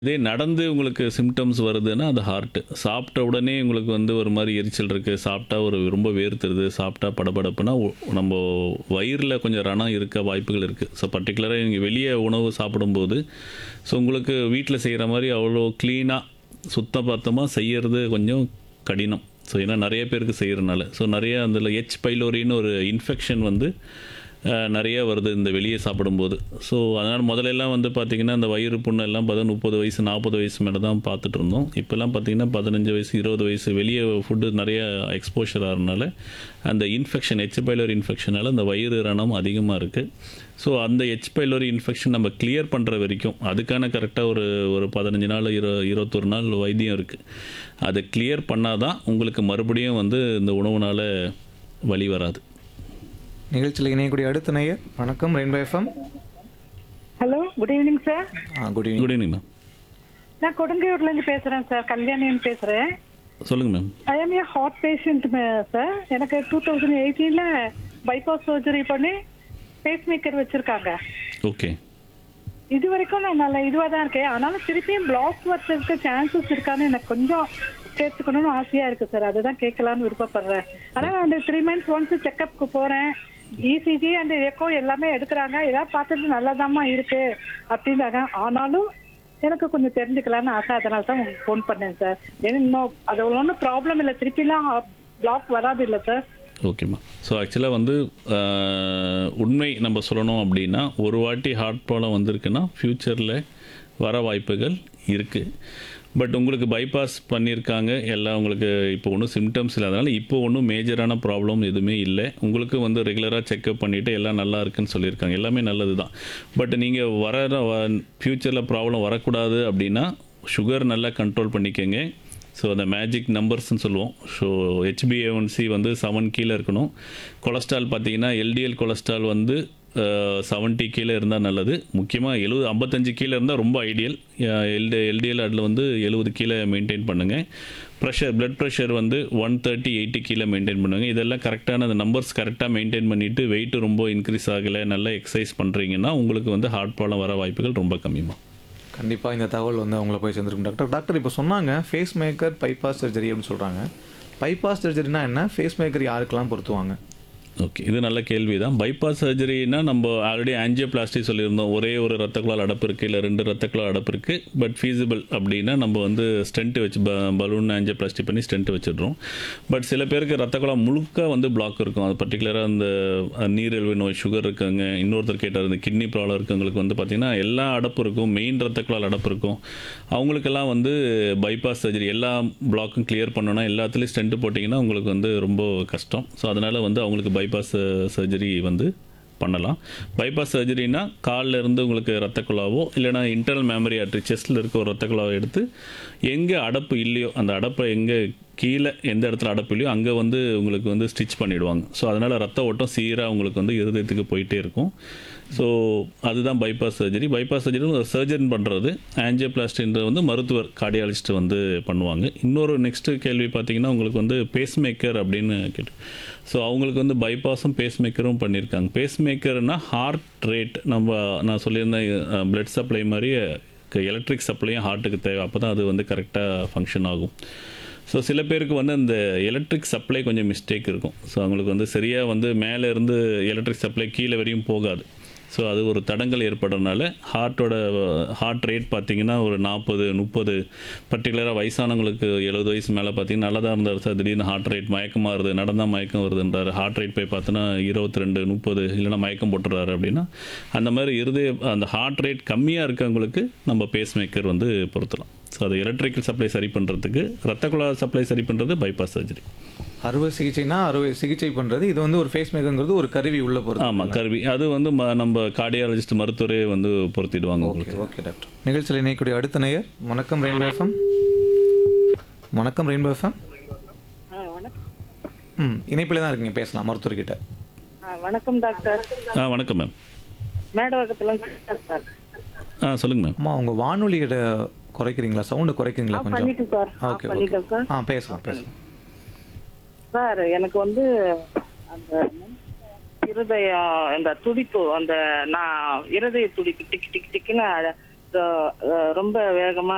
இதே நடந்து உங்களுக்கு சிம்டம்ஸ் வருதுன்னா அது ஹார்ட்டு சாப்பிட்ட உடனே உங்களுக்கு வந்து ஒரு மாதிரி எரிச்சல் இருக்குது சாப்பிட்டா ஒரு ரொம்ப வேர்த்துருது சாப்பிட்டா படபடப்புனா ஒ- நம்ம வயிறில் கொஞ்சம் ரணம் இருக்க வாய்ப்புகள் இருக்குது ஸோ பர்டிகுலராக நீங்கள் வெளியே உணவு சாப்பிடும்போது ஸோ உங்களுக்கு வீட்டில் செய்கிற மாதிரி அவ்வளோ க்ளீனாக சுத்த பத்தமாக செய்யறது கொஞ்சம் கடினம் ஸோ ஏன்னா நிறைய பேருக்கு செய்கிறனால ஸோ நிறைய அதில் எச் பைலோரின்னு ஒரு இன்ஃபெக்ஷன் வந்து அஹ், நிறைய வருது இந்த வெளியே சாப்பிடும்போது ஸோ அதனால் முதல்லலாம் வந்து பார்த்திங்கன்னா இந்த வயிறு புண்ணு எல்லாம் பார்த்தா முப்பது வயசு நாற்பது வயசு மேலே தான் பார்த்துட்டு இருந்தோம் இப்போல்லாம் பார்த்திங்கன்னா பதினஞ்சு வயசு இருபது வயசு வெளியே ஃபுட்டு நிறைய எக்ஸ்போஷர் ஆகிறனால அந்த இன்ஃபெக்ஷன் எச் பைலோரி இன்ஃபெக்ஷனால் அந்த வயிறு ரணம் அதிகமாக இருக்குது ஸோ அந்த எச் பைலோரி இன்ஃபெக்ஷன் நம்ம கிளியர் பண்ணுற வரைக்கும் அதுக்கான கரெக்டாக ஒரு ஒரு பதினஞ்சு நாள் இரு இருபத்தொரு நாள் வைத்தியம் இருக்குது அதை கிளியர் பண்ணாதான் உங்களுக்கு மறுபடியும் வந்து இந்த உணவுனால வலி வராது நிகழ்ச்சியில் இணையக்கூடிய அடுத்த நேயர் வணக்கம் rainbow FM hello good evening sir good evening good evening ma'am நான் கொடுங்கையூர்ல இருந்து பேசுறேன் சார் கல்யாணின்னு பேசுறேன் சொல்லுங்கள் ma'am I am a heart patient sir எனக்கு டூ தௌசண்ட் எயிட்டீன்ல பைபாஸ் சர்ஜரி பண்ணி பேஸ் மேக்கர் வச்சிருக்காங்க ஓகே இது வரைக்கும் நான் நல்ல இதுவா தான் இருக்கேன் ஆனாலும் திருப்பியும் பிளாக் வர்றதுக்கு சான்சஸ் இருக்கான்னு எனக்கு கொஞ்சம் சேர்த்துக்கணும்னு ஆசையா இருக்கு சார் அதுதான் கேட்கலான்னு விருப்பப்படுறேன் ஆனா நான் அந்த த்ரீ மந்த்ஸ் ஒன்ஸ் செக்அப்க்கு போறேன் இசிஜி அந்த எக்கோ எல்லாமே எடுக்கிறாங்க ஏதாவது பார்த்துட்டு நல்லதாம்மா இருக்கு அப்படின்னாங்க ஆனாலும் எனக்கு கொஞ்சம் தெரிஞ்சுக்கலாம்னு ஆசை அதனால தான் உங்களுக்கு ஃபோன் பண்ணேன் சார் ஏன்னா இன்னும் அது ஒன்றும் ப்ராப்ளம் இல்லை திருப்பிலாம் பிளாக் வராது இல்லை சார் ஓகேம்மா ஸோ ஆக்சுவலாக வந்து ஆஹ், உண்மை நம்ம சொல்லணும் அப்படின்னா ஒரு வாட்டி ஹார்ட் ப்ராப்ளம் வந்திருக்குன்னா ஃப்யூச்சரில் வர வாய்ப்புகள் இருக்குது பட் உங்களுக்கு பைபாஸ் பண்ணியிருக்காங்க எல்லாம் உங்களுக்கு இப்போ ஒன்றும் சிம்டம்ஸ் இல்லாதனால இப்போ ஒன்றும் மேஜரான ப்ராப்ளம் எதுவுமே இல்லை உங்களுக்கு வந்து ரெகுலராக செக்அப் பண்ணிவிட்டு எல்லாம் நல்லா இருக்குன்னு சொல்லியிருக்காங்க எல்லாமே நல்லது தான் பட் நீங்கள் வர ஃப்யூச்சரில் ப்ராப்ளம் வரக்கூடாது அப்படின்னா சுகர் நல்லா கண்ட்ரோல் பண்ணிக்கங்க ஸோ அந்த மேஜிக் நம்பர்ஸ்னு சொல்லுவோம் ஸோ ஹெச்பிஏஒன்சி வந்து செவன் கீழே இருக்கணும் கொலஸ்ட்ரால் பார்த்தீங்கன்னா எல்டிஎல் கொலஸ்ட்ரால் வந்து செவன்ட்டி கீழே இருந்தால் நல்லது முக்கியமாக எழுபது ஐம்பத்தஞ்சு கீழே இருந்தால் ரொம்ப ஐடியல் எல்டி எல்டிஎல் அதில் வந்து எழுபது கீழே மெயின்டைன் பண்ணுங்கள் ப்ரெஷர் blood ப்ரெஷர் வந்து ஒன் தேர்ட்டி எயிட்டி கீழே மெயின்டைன் பண்ணுங்க இதெல்லாம் கரெக்டான அந்த நம்பர்ஸ் கரெக்டாக மெயின்டைன் பண்ணிவிட்டு வெயிட் ரொம்ப இன்க்ரீஸ் ஆகலை நல்லா எக்ஸசைஸ் பண்ணுறீங்கன்னா உங்களுக்கு வந்து ஹார்ட் ப்ராப்ளம் வர வாய்ப்புகள் ரொம்ப கம்மிமா கண்டிப்பாக இந்த தகவல் வந்து அவங்கள போய் சேர்ந்துருக்கும் டாக்டர் டாக்டர் இப்போ சொன்னாங்க ஃபேஸ் மேக்கர் பைபாஸ் சர்ஜரி அப்படின்னு சொல்கிறாங்க பைபாஸ் சர்ஜரினா என்ன ஃபேஸ் மேக்கர் யாருக்கெல்லாம் பொருத்துவாங்க ஓகே இது நல்ல கேள்வி தான் பைபாஸ் சர்ஜரினா நம்ம ஆல்ரெடி ஆஞ்சியோபிளாஸ்டி சொல்லியிருந்தோம் ஒரே ஒரு ரத்த குழாய் அடப்பு இருக்குது இல்லை ரெண்டு ரத்த குழாய் அடப்பு இருக்குது பட் ஃபீஸிபிள் அப்படின்னா நம்ம வந்து ஸ்டென்ட் வச்சு ப பலூன் ஆஞ்சியோபிளாஸ்டி பண்ணி ஸ்டென்ட் வச்சிடுறோம் பட் சில பேருக்கு ரத்த குழாய் முழுக்க வந்து பிளாக் இருக்கும் அது பர்டிகுலராக அந்த அஹ், நீரிழிவு நோய் சுகர் இருக்காங்க இன்னொருத்தர் கேட்டார் இந்த கிட்னி ப்ராப்ளம் இருக்கவங்களுக்கு வந்து பார்த்திங்கன்னா எல்லா அடப்பு இருக்கும் மெயின் ரத்த குழாய் அடப்பு இருக்கும் அவங்களுக்கெல்லாம் வந்து பைபாஸ் சர்ஜரி எல்லா பிளாக்கும் கிளியர் பண்ணணும்னா எல்லாத்துலேயும் ஸ்டென்ட் போட்டிங்கன்னா உங்களுக்கு வந்து ரொம்ப கஷ்டம் ஸோ அதனால் வந்து அவங்களுக்கு பைபாஸ் சர்ஜரி வந்து பண்ணலாம் பைபாஸ் சர்ஜரினா கால்ல இருந்து உங்களுக்கு ரத்த குழாவோ இல்லைனா இன்டர்னல் மெமரி ஆட்ரி செஸ்ட்டில் இருக்க ஒரு ரத்த குழாவை எடுத்து எங்கே அடப்பு இல்லையோ அந்த அடப்பை எங்கே கீழே எந்த இடத்துல அடப்பு இல்லையோ அங்கே வந்து உங்களுக்கு வந்து ஸ்டிச் பண்ணிடுவாங்க ஸோ அதனால் ரத்த ஓட்டம் சீராக உங்களுக்கு வந்து இருதயத்துக்கு போயிட்டே இருக்கும் ஸோ அதுதான் பைபாஸ் சர்ஜரி பைபாஸ் சர்ஜரி ஒரு சர்ஜன் பண்ணுறது ஆஞ்சியோபிளாஸ்டின்றது வந்து மருத்துவர் கார்டியாலஜிஸ்ட் வந்து பண்ணுவாங்க இன்னொரு நெக்ஸ்ட்டு கேள்வி பார்த்தீங்கன்னா உங்களுக்கு வந்து பேஸ் மேக்கர் அப்படின்னு கேட்டு ஸோ அவங்களுக்கு வந்து பைபாஸும் பேஸ் மேக்கரும் பண்ணியிருக்காங்க பேஸ் மேக்கர்னா ஹார்ட் ரேட் நம்ம நான் சொல்லியிருந்தேன் பிளட் சப்ளை மாதிரி எலக்ட்ரிக் சப்ளையும் ஹார்ட்டுக்கு தேவை அப்போ தான் அது வந்து கரெக்டாக ஃபங்க்ஷன் ஆகும் ஸோ சில பேருக்கு வந்து அந்த எலக்ட்ரிக் சப்ளை கொஞ்சம் மிஸ்டேக் இருக்கும் ஸோ அவங்களுக்கு வந்து சரியாக வந்து மேலே இருந்து எலக்ட்ரிக் சப்ளை கீழே வரையும் போகாது ஸோ அது ஒரு தடங்கள் ஏற்படுறதுனால ஹார்ட்டோட ஹார்ட் ரேட் பார்த்தீங்கன்னா ஒரு நாற்பது முப்பது பர்டிகுலராக வயசானவங்களுக்கு எழுபது வயசு மேலே பார்த்தீங்கன்னா நல்லா தான் இருந்தார் சார் திடீர்னு ஹார்ட் ரேட் மயக்கமாக வருது நடந்தால் மயக்கம் வருதுன்றார் ஹார்ட் ரேட் போய் பார்த்தோன்னா இருபத்தி ரெண்டு முப்பது இல்லைன்னா மயக்கம் போட்டுறாரு அப்படின்னா அந்த மாதிரி இருதய அந்த ஹார்ட் ரேட் கம்மியாக இருக்கவங்களுக்கு நம்ம பேஸ் மேக்கர் வந்து பொருத்தலாம் ஸோ அது எலக்ட்ரிக்கல் சப்ளை சரி பண்ணுறதுக்கு ரத்த குழாய் சப்ளை சரி பண்ணுறது பைபாஸ் சர்ஜரி அறுவை சிகிச்சைனா அறுவை சிகிச்சை பண்ணுறது இது வந்து ஒரு ஃபேஸ் மேக்கருங்கிறது ஒரு கருவி உள்ள போகிறது ஆமாம் கருவி அது வந்து ம- நம்ம கார்டியாலஜிஸ்ட் மருத்துவரே வந்து பொருத்திடுவாங்க உங்களுக்கு ஓகே ஓகே டாக்டர் நிகழ்ச்சியில் இணையக்கூடிய அடுத்த நேயர் வணக்கம் ரெயின்போ எஃப்எம் வணக்கம் ரெயின்போ எஃப்எம் ம் இணைப்பில் தான் இருக்கீங்க பேசலாம் மருத்துவர்கிட்ட வணக்கம் டாக்டர் ஆ வணக்கம் மேம் மேடவகத்துல சார் ஆ சொல்லுங்கள் மேம் அம்மா உங்கள் வானொலியோட குறைக்கிறீங்களா சவுண்டு குறைக்கிறீங்களா கொஞ்சம் பண்ணிட்டேன் சார் ஓகே ஓகே பண்ணிட்டேன் சார் ஆ பேசலாம் பேசலாம் சார் எனக்கு வந்து அந்த இருதயம் இந்த துடிப்பு அந்த நான் இருதய துடிப்பு டிக் டிக் டிக்னு அஹ், அஹ், ரொம்ப வேகமா